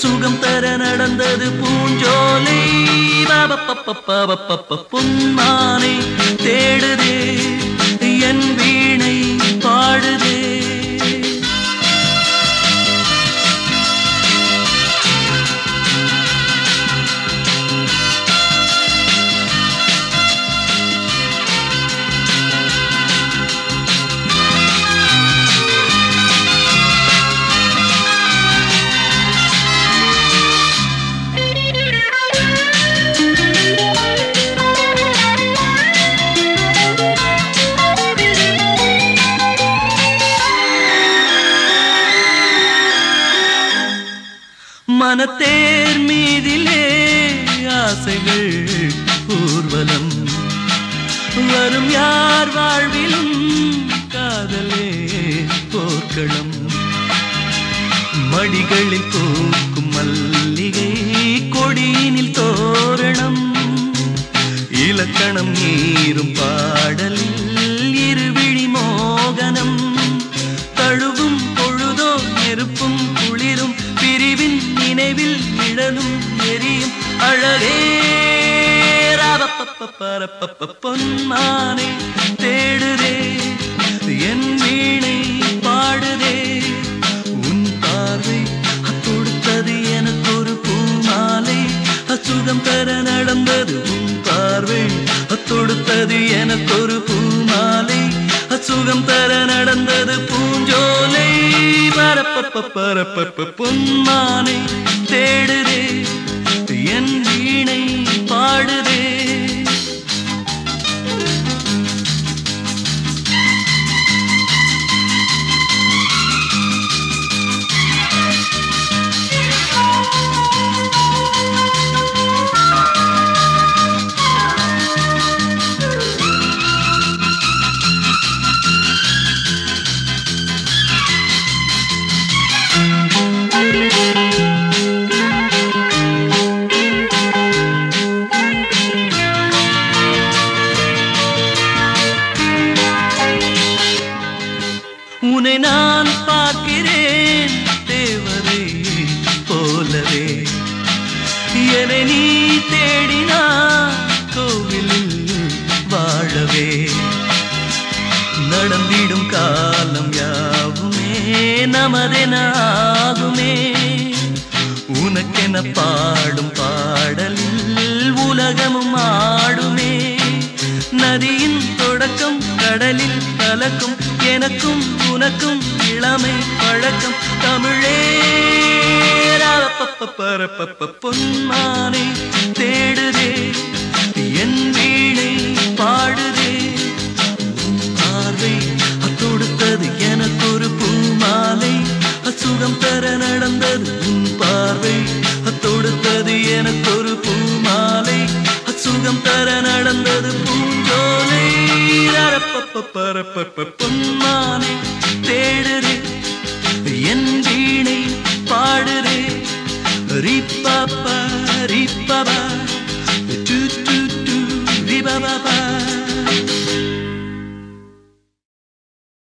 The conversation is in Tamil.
சுகம் தர நடந்தது பூஞ்சோலை பாபப்பப்பப்பப்பப்ப பொன்மானை தேடுதே என் வீணை பாடுதே மனத்தேர் மீதிலே ஆசைகள் ஊர்வலம் வரும் யார் வாழ்விலும் காதலே போர்க்களம் மடிகளில் பூக்கும் மல்லிகை கொடியினில் தோரணம் இலக்கணம் நீரும் பாடலில் இருவிழி மோகனம் தழுவும் பொழுதோ நெருப்பும் குளிரும் பிரிவின் நினைவில் நிழலும் எரியும் அழகே பரப்பப்ப பொன்மானை தேடுதே என் வீணை பாடுதே உன் பார்வை கொடுத்தது எனக்கு ஒரு பூமாலை அச்சுகம் பெற நடந்தது உன் பார்வை தொடுத்தது எனக்கு ஒரு பூமாலை அச்சுகம் தர நடந்தது பூஞ்சோலை பரப்பப்ப பரப்பப்ப பொன்மானை தேடுதே என் வீணை பாடுதே உன்னை நான் பார்க்கிறேன் தேவரை போலவே என்னை நீ தேடினா கோவிலில் வாழவே நடந்திடும் காலம் யாவுமே நமதெனாகுமே உனக்கென பாடும் பாடலில் உலகமும் ஆடுமே நதியின் தொடக்கம் கடலில் கலக்கும் எனக்கும் உனக்கும் இளமை பழக்கம் தமிழே பரப்பப்ப பொன்மானை தேடுதே என் வீணை பாடுதே உன் பார்வை தொடுத்தது எனக்கு ஒரு பூமாலை அசுகம் பெற நடந்தது உன் பார்வை தொடுத்தது எனக்கு ஒரு பூமாலை அசுகம் தர நடந்தது பூஞ்சோலை பரப்பப்ப பரப்பப்ப பொன்மானை தேடுதே என் வீணை பாடுதே ரிப்பாப்பா ரிப்பா